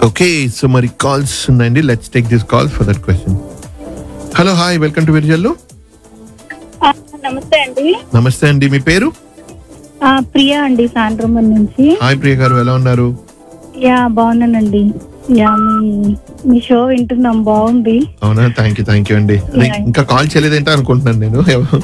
Okay so మరి calls ఉన్నాయండి let's take this call for that question hello hi welcome to Virijallu ఆ, నమస్తే అండి నమస్తే అండి మీ పేరు ఆ, ప్రియా అండి సాండ్రమన్ నుంచి హాయ్ ప్రియ గారు ఎలా ఉన్నారు యా బాగున్నానండి యా మీ మీ షో వింటున్నాం బాగుంది అవునా థ్యాంక్ యూ థ్యాంక్ యూ అండి అదే Yeah. ఇంకా కాల్ చేయలేదంటే అనుకుంటున్నాను నేను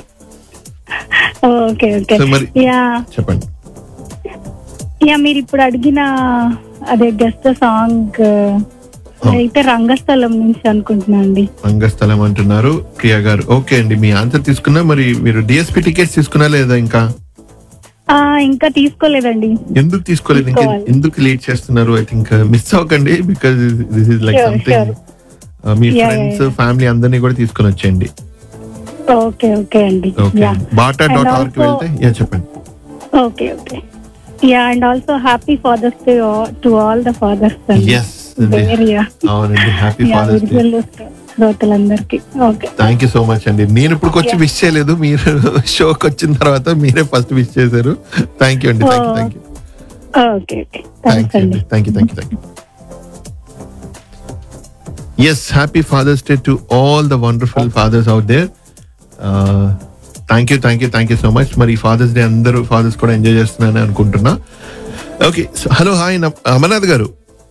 ఓకే ఓకే So, మరి- యా చెప్పండి యా మీరు ఇప్పుడు అడిగిన అదే గెస్ట్ సాంగ్ అయితే రంగస్థలం నుంచి అనుకుంటున్నా అండి రంగస్థలం అంటున్నారు ప్రియ గారు ఓకే అండి మీ ఆన్సర్ తీసుకున్నా మరి మీరు డిఎస్పి టికెట్స్ తీసుకున్నా లేదా ఇంకా ఆ, ఇంకా తీసుకోలేదండి ఎందుకు తీసుకోలేదు ఇంకా తీసుకోవాలి. ఎందుకు లేట్ చేస్తున్నారు ఐ థింక్ మిస్ అవ్వకండి because this is like Sure, something sure. మీ Yeah, yeah, friends yeah. Family అందరినీ కూడా తీసుకొని వచ్చేయండి ఓకే ఓకే అండి okay yeah BATA And dot org also- వెళ్తే యా చెప్పండి okay okay yeah and also happy Father's Day to all the fathers yes area అవునండి happy Father's Day శ్రోతలందరికి okay thank you so much అండి నేను ఇప్పుడు వచ్చి wish చేయలేదు మీరు షోకి వచ్చిన తర్వాత మీరే ఫస్ట్ విష్ చేశారు థ్యాంక్ యూ అండి thank you thank you okay okay thank thanks you అండి అండి thank you thank you thank you yes happy Father's Day to all the wonderful fathers out there thank you thank you thank you so much మరి Father's Day అందరూ fathers కూడా enjoy చేస్తున్నారని అనుకుంటున్నా okay hello hi Amarnath గారు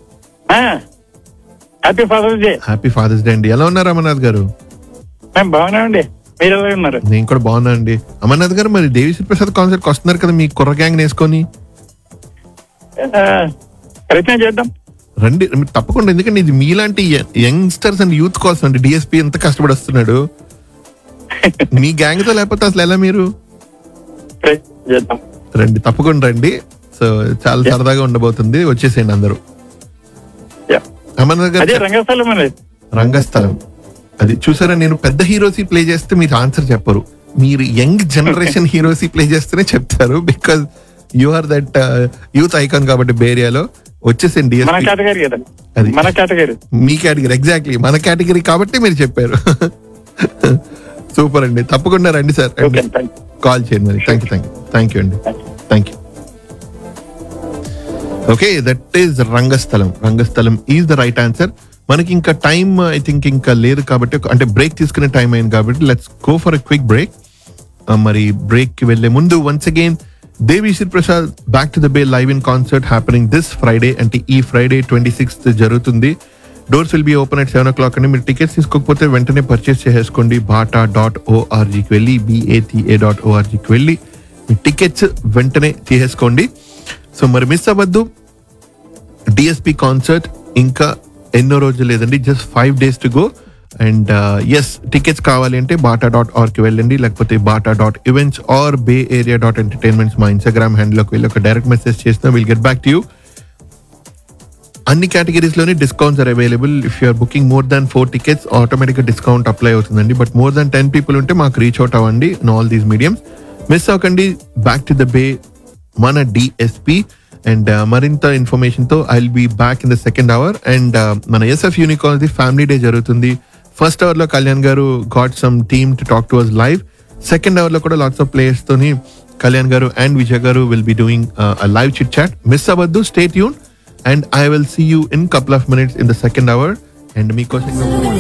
happy Father's Day happy Father's Day అండి ఎలా ఉన్నారు అమర్నాథ్ గారు మేము బాగున్నామండి మీరు ఎలా ఉన్నారు నేను కూడా బాగున్నా అండి అమర్నాథ్ గారు మరి దేవిశ్రీ ప్రసాద్ కాన్సర్ట్ వస్తున్నారు కదా మీ కుర్ర గ్యాంగ్ వేసుకొని ఆ, ప్రయత్నం చేద్దాం రండి మీరు తప్పకుండా ఎందుకంటే ఇది మీలాంటి యంగ్స్టర్స్ అండ్ యూత్ కోసం అండి డిఎస్పీ ఎంత కష్టపడి వస్తున్నాడు మీ గ్యాంగ్ తో లేకపోతే అసలు ఎలా మీరు ప్రయత్నం చేద్దాం రండి తప్పకుండా రండి సో చాలా సరదాగా ఉండబోతుంది వచ్చేసేయండి అందరూ Yeah. అమర్నాథ్ అదే గారు రంగస్థలం అనేది రంగస్థలం అది చూసారా నేను పెద్ద హీరోసి ప్లే చేస్తే మీరు ఆన్సర్ చెప్పరు మీరు యంగ్ జనరేషన్ హీరోసి ప్లే చేస్తేనే చెప్తారు because you are that youth icon కాబట్టి బేరియాలో వచ్చేసేయండి మన DSP. కేటగిరీ కదా అది. మన కేటగిరీ మీ కేటగిరీ ఎగ్జాక్ట్లీ మన కేటగిరీ కాబట్టి మీరు చెప్పారు సూపర్ అండి తప్పకుండా రండి సార్ ఓకే థ్యాంక్ కాల్ చేయండి మరి thank you thank you thank you అండి thank you okay that is Rangasthalam Rangasthalam is the right answer మనకి ఇంకా టైం ఐ థింక్ ఇంకా లేదు కాబట్టి ఒక- అంటే బ్రేక్ తీసుకునే టైం అయింది కాబట్టి let's go for a quick break మరి బ్రేక్ కి వెళ్లే ముందు once again Devi Sri Prasad back to the bay live in concert happening this Friday అంటే ఈ ఫ్రైడే ట్వంటీ సిక్స్త్ జరుగుతుంది doors will be open at seven o'clock అండి మీరు టికెట్స్ తీసుకోకపోతే వెంటనే పర్చేస్ చేసేసుకోండి బాటా డాట్ ఓఆర్జీకి వెళ్ళి బిఏటిఏ డాట్ ఓఆర్జీకి వెళ్ళి మీ టికెట్స్ వెంటనే తీసేసుకోండి సో మరి మిస్ అవ్వద్దు డిఎస్పి కాన్సర్ట్ ఇంకా ఎన్నో రోజులు లేదండి just five days to go and yes tickets కావాలి అంటే బాటా డాట్ ఆర్కి వెళ్ళండి లేకపోతే BATA dot events or bay area dot entertainments మా ఇన్స్టాగ్రామ్ హ్యాండిల్లోకి వెళ్ళి ఒక డైరెక్ట్ మెసేజ్ చేసిన will get back to you అన్ని కేటగిరీస్ లోని discounts are available if you're booking more than four tickets automatic గా డిస్కౌంట్ అప్లై అవుతుందండి but more than ten people ఉంటే మాకు రీచ్ అవుట్ అవ్వండి in all these mediums miss అవ్వకండి back to the bay మన DSP and మరింత information తో I be back in the second hour and మన ఎస్ఎఫ్ యూనికాలజీ ఫ్యామిలీ డే జరుగుతుంది ఫస్ట్ అవర్ లో కళ్యాణ్ గారు got some team to talk to us live second hour లో కూడా లాట్స్ ఆఫ్ ప్లేయర్స్ తోని కళ్యాణ్ గారు అండ్ విజయ్ గారు will be doing live chit chat miss అవ్వద్దు stay tune and I will see you in couple of minutes in the second hour and మీకోసం